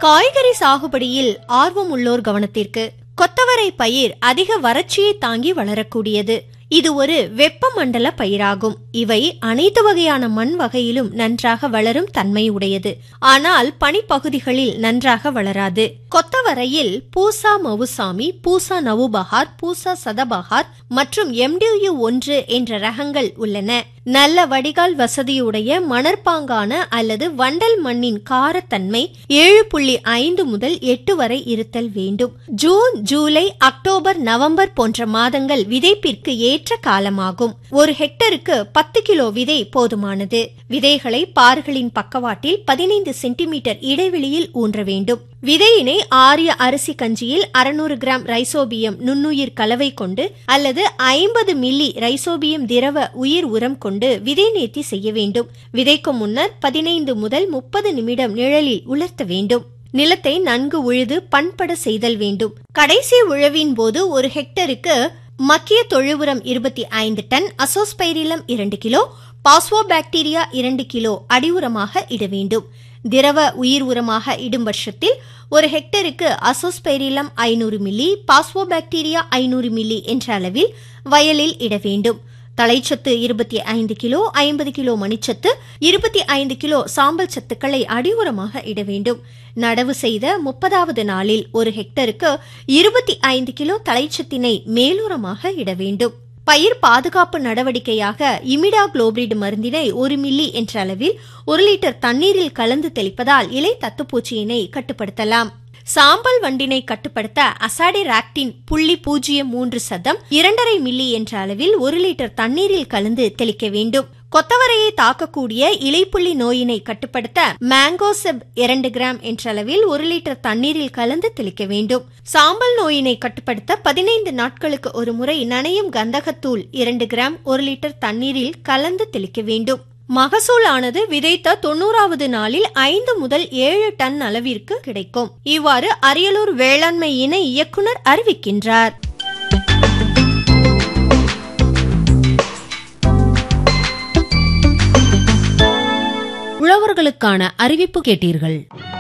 காய்கறி சாகுபடியில் ஆர்வம் உள்ளோர் கவனத்திற்கு கொத்தவரை பயிர் அதிக வறட்சியை தாங்கி வளரக்கூடியது இது ஒரு வெப்பமண்டல பயிராகும் இவை அனைத்து வகையான மண் வகையிலும் நன்றாக வளரும் தன்மை உடையது ஆனால் பனிப்பகுதிகளில் நன்றாக வளராது கொத்தவரையில் பூசா மவுசாமி பூசா நவுபஹார் பூசா சதபஹார் மற்றும் எம்டியு ஒன்று என்ற ரகங்கள் உள்ளன நல்ல வடிகால் வசதியுடைய மணற்பாங்கான அல்லது வண்டல் மண்ணின் காரத்தன்மை ஏழு புள்ளி ஐந்து முதல் எட்டு வரை இருத்தல் வேண்டும் ஜூன் ஜூலை அக்டோபர் நவம்பர் போன்ற மாதங்கள் விதைப்பிற்கு ஏற்ற காலமாகும் ஒரு ஹெக்டருக்கு பத்து கிலோ விதை போதுமானது விதைகளை பார்களின் பக்கவாட்டில் பதினைந்து சென்டிமீட்டர் இடைவெளியில் ஊன்ற வேண்டும் விதையினை ஆரிய அரிசி கஞ்சியில் அறுநூறு கிராம் ரைசோபியம் நுண்ணுயிர் கலவை கொண்டு அல்லது ஐம்பது மில்லி ரைசோபியம் திரவ உயிர் உரம் கொண்டு விதை நேர்த்தி செய்ய வேண்டும் விதைக்கும் முன்னர் பதினைந்து முதல் முப்பது நிமிடம் நிழலில் உலர்த்த வேண்டும் நிலத்தை நன்கு உழுது பண்பட செய்தல் வேண்டும் கடைசி உழவின் போது ஒரு ஹெக்டருக்கு மக்கிய தொழு உரம் இருபத்தி ஐந்து டன் அசோஸ்பைரிலம் இரண்டு கிலோ பாஸ்வோபாக்டீரியா இரண்டு கிலோ அடி உரமாக இட வேண்டும் திரவ உயிர் உரமாக இடும் பட்சத்தில் ஒரு ஹெக்டருக்கு அசோஸ்பைரிலம் ஐநூறு மில்லி பாஸ்வோபாக்டீரியா ஐநூறு மில்லி என்ற அளவில் வயலில் இட வேண்டும் தழைச்சத்து இருபத்தி ஐந்து கிலோ ஐம்பது கிலோ மணிச்சத்து இருபத்தி ஐந்து கிலோ சாம்பல் சத்துக்களை அடியுரமாக இட வேண்டும் நடவு செய்த முப்பதாவது நாளில் ஒரு ஹெக்டருக்கு இருபத்தி ஐந்து கிலோ தழைச்சத்தினை மேலுரமாக இட வேண்டும் பயிர் பாதுகாப்பு நடவடிக்கையாக இமிடா குளோபிரிட் மருந்தினை ஒரு மில்லி என்ற அளவில் ஒரு லிட்டர் தண்ணீரில் கலந்து தெளிப்பதால் இலை தத்துப்பூச்சியினை கட்டுப்படுத்தலாம் சாம்பல் வண்டினை கட்டுப்படுத்த அசாடி ராக்டின் புள்ளி பூஜ்ஜியம் மூன்று சதம் இரண்டரை மில்லி என்ற அளவில் ஒரு லிட்டர் தண்ணீரில் கலந்து தெளிக்க வேண்டும் கொத்தவரையை தாக்கக்கூடிய இலைப்புள்ளி நோயினை கட்டுப்படுத்த மேங்கோசெப் இரண்டு கிராம் என்ற அளவில் ஒரு லிட்டர் தண்ணீரில் கலந்து தெளிக்க வேண்டும் சாம்பல் நோயினை கட்டுப்படுத்த பதினைந்து நாட்களுக்கு ஒரு முறை நனையும் கந்தகத்தூள் இரண்டு கிராம் ஒரு லிட்டர் தண்ணீரில் கலந்து தெளிக்க வேண்டும் மகசூல் ஆனது விதைத்த தொண்ணூறாவது நாளில் ஐந்து முதல் ஏழு டன் அளவிற்கு கிடைக்கும் இவ்வாறு அரியலூர் வேளாண்மை இணை இயக்குனர் அறிவிக்கின்றார் உழவர்களுக்கான அறிவிப்பு கேட்டீர்கள்